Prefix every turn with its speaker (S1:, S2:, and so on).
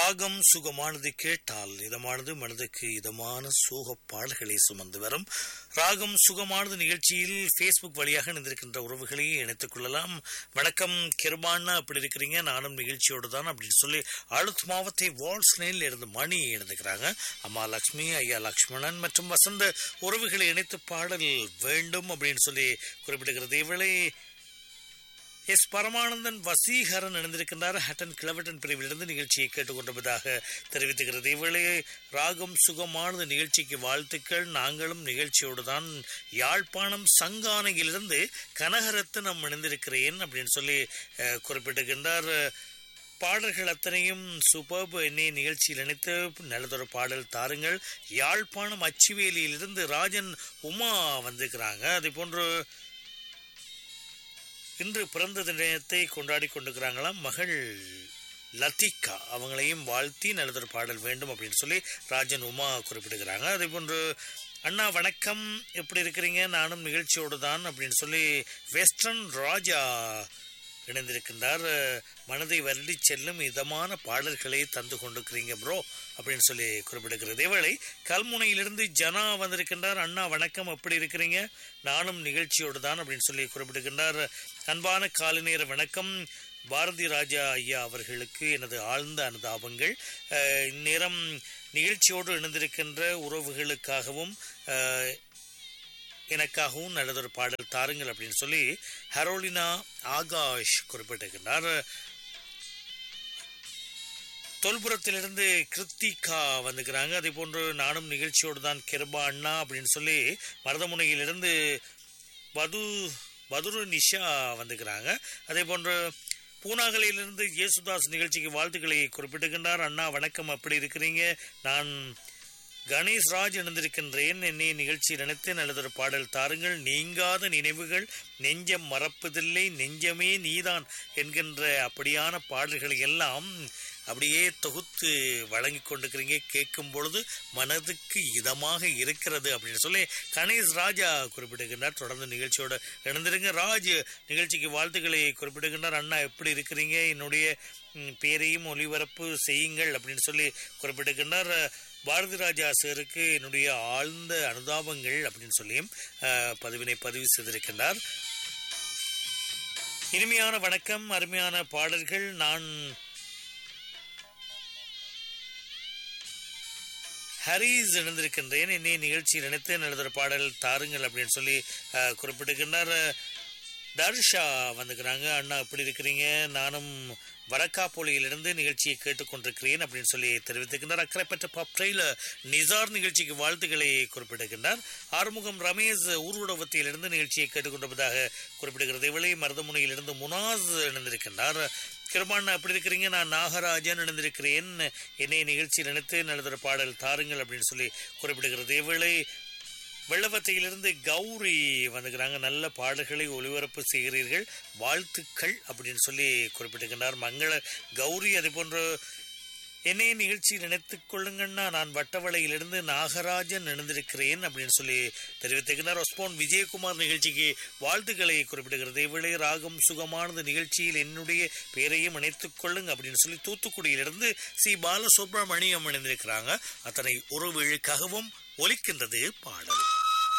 S1: ராகம் சுகமானது கேட்டால் இதமானது மனதுக்கு இதமான சோக பாடல்களை சுமந்து வரும் ராகம் சுகமானது நிகழ்ச்சியில் ஃபேஸ்புக் வழியாக இணைந்திருக்கின்ற உறவுகளை இணைத்துக் கொள்ளலாம் வணக்கம் கிருபான்னா அப்படி இருக்கிறீங்க நானும் நிகழ்ச்சியோடு தான் அப்படின்னு சொல்லி அழுத் மாவத்தை வால்ஸ் லைன்ல இருந்து மணி இணைந்துக்கிறாங்க அம்மா லக்ஷ்மி ஐயா லக்ஷ்மணன் மற்றும் வசந்த உறவுகளை இணைத்து பாடல் வேண்டும் அப்படின்னு சொல்லி குறிப்பிடுகிறது இவளை எஸ் பரமானந்தன் வசீகரன் இணைந்திருக்கின்றார் ஹட்டன் கிளவட்டன் பிரிவிலிருந்து நிகழ்ச்சியை கேட்டுக்கொண்டிருப்பதாக தெரிவித்துகிறது இவளே ராகம் சுகமானது நிகழ்ச்சிக்கு வாழ்த்துக்கள் நாங்களும் நிகழ்ச்சியோடு தான் யாழ்ப்பாணம் சங்கானையிலிருந்து கனகரத்தினம் இணைந்திருக்கிறேன் அப்படின்னு சொல்லி அஹ், குறிப்பிட்டிருக்கின்றார் பாடல்கள் அத்தனையும் சூப்பர்ப் என்னை நிகழ்ச்சியில் இணைத்து நல்லதொரு பாடல் தாருங்கள் யாழ்ப்பாணம் அச்சுவேலியிலிருந்து ராஜன் உமா வந்திருக்கிறாங்க அதே போன்று இன்று பிறந்த தினத்தை கொண்டாடி கொண்டிருக்கிறாங்களாம் மகள் லத்திகா அவங்களையும் வாழ்த்தி நல்லதொரு பாடல் வேண்டும் அப்படின்னு சொல்லி ராஜன் உமா குறிப்பிடுகிறாங்க அதே போன்று அண்ணா வணக்கம் எப்படி இருக்கிறீங்க நானும் நிகழ்ச்சியோடு தான் அப்படின்னு சொல்லி வெஸ்டர்ன் ராஜா இணைந்திருக்கின்றார் மனதை வருடி செல்லும் இதமான பாடல்களை தந்து கொண்டிருக்கிறீங்க ப்ரோ அப்படின்னு சொல்லி குறிப்பிடுகிறது இவளை கல்முனையிலிருந்து ஜனா வந்திருக்கின்றார் அண்ணா வணக்கம் எப்படி இருக்கிறீங்க நானும் நிகழ்ச்சியோடு தான் அப்படின்னு சொல்லி குறிப்பிடுகின்றார் அன்பான காலை நேர வணக்கம் பாரதி ராஜா ஐயா அவர்களுக்கு எனது ஆழ்ந்த அனுதாபங்கள் அஹ், இந்நேரம் நிகழ்ச்சியோடு இணைந்திருக்கின்ற உறவுகளுக்காகவும் அஹ், எனக்காகவும் நல்லதொரு பாடல் தாருங்கள் அப்படின்னு சொல்லி ஹரோலினா ஆகாஷ் குறிப்பிட்டிருக்கிறார் தொல்புரத்திலிருந்து கிருத்திகா வந்துக்கிறாங்க அதே போன்று நானும் நிகழ்ச்சியோடு தான் கிருபா அண்ணா அப்படின்னு சொல்லி மருதமுனையிலிருந்து வது பதுரு நிஷா வந்துக்கிறாங்க அதே போன்று பூனாகலையிலிருந்து இயேசுதாஸ் நிகழ்ச்சிக்கு வாழ்த்துக்களை குறிப்பிட்டுகின்றார் அண்ணா வணக்கம் அப்படி இருக்கிறீங்க நான் கணேஷ் ராஜ் இணைந்திருக்கின்றேன் என்னை நிகழ்ச்சி நினைத்து நல்லதொரு பாடல் தாருங்கள் நீங்காத நினைவுகள் நெஞ்சம் மறப்பதில்லை நெஞ்சமே நீதான் என்கின்ற அப்படியான பாடல்களை எல்லாம் அப்படியே தொகுத்து வழங்கி கொண்டிருக்கிறீங்க கேட்கும் பொழுது மனதுக்கு இதமாக இருக்கிறது அப்படின்னு சொல்லி கணேஷ் ராஜா குறிப்பிடுகின்றார் தொடர்ந்து நிகழ்ச்சியோட இணைந்திருங்க ராஜ் நிகழ்ச்சிக்கு வாழ்த்துக்களை குறிப்பிடுகின்றார் அண்ணா எப்படி இருக்கிறீங்க என்னுடைய ம், பேரையும் ஒளிபரப்பு செய்யுங்கள் அப்படின்னு சொல்லி குறிப்பிடுகின்றார் பாரதி ராஜா சாருக்கு என்னுடைய ஆழ்ந்த அனுதாபங்கள் அப்படின்னு சொல்லியும் அஹ், பதிவினை பதிவு செய்திருக்கின்றார் இனிமையான வணக்கம் அருமையான பாடல்கள் நான் ஹரீஸ் இணைந்திருக்கின்றேன் என்னை நிகழ்ச்சியில் நினைத்து நல்லதொரு பாடல் தாருங்கள் அப்படின்னு சொல்லி அஹ், குறிப்பிட்டிருக்கின்றார் தர்ஷா வந்துக்கிறாங்க அண்ணா எப்படி இருக்கிறீங்க நானும் வரக்காப்பொழியிலிருந்து நிகழ்ச்சியை கேட்டுக்கொண்டிருக்கிறேன் அப்படின்னு சொல்லி தெரிவித்திருக்கின்றார் அக்கறைப்பட்ட பப்டைல நிசார் நிகழ்ச்சிக்கு வாழ்த்துக்களை குறிப்பிட்டிருக்கின்றார் ஆறுமுகம் ரமேஷ் ஊர்வடவத்தியிலிருந்து நிகழ்ச்சியை கேட்டுக்கொண்டிருப்பதாக குறிப்பிடுகிறது இவளை மருதமுனையிலிருந்து முனாஸ் இணைந்திருக்கின்றார் கிருபாண்ணா எப்படி இருக்கிறீங்க நான் நாகராஜன் இணைந்திருக்கிறேன் என்னை நிகழ்ச்சியில் நினைத்து நல்லதொரு பாடல் தாருங்கள் அப்படின்னு சொல்லி குறிப்பிடுகிறது இவளை வெள்ளவத்தையிலிருந்து கௌரி வந்துக்கிறாங்க நல்ல பாடல்களை ஒளிபரப்பு செய்கிறீர்கள் வாழ்த்துக்கள் அப்படின்னு சொல்லி குறிப்பிட்டிருக்கின்றார் மங்கள கௌரி அதே போன்று என்னைய நிகழ்ச்சி நினைத்துக் கொள்ளுங்கன்னா நான் வட்டவளையிலிருந்து நாகராஜன் இணைந்திருக்கிறேன் அப்படின்னு சொல்லி தெரிவித்திருக்கிறார் ஒஸ்போன் விஜயகுமார் நிகழ்ச்சிக்கு வாழ்த்துக்களை குறிப்பிடுகிறது இவளே ராகம் சுகமானது நிகழ்ச்சியில் என்னுடைய பேரையும் இணைத்துக் கொள்ளுங்க அப்படின்னு சொல்லி தூத்துக்குடியிலிருந்து சி பாலசுப்ரமணியம் இணைந்திருக்கிறாங்க அத்தனை உறவுகளுக்காகவும் ஒலிக்கின்றது பாடல்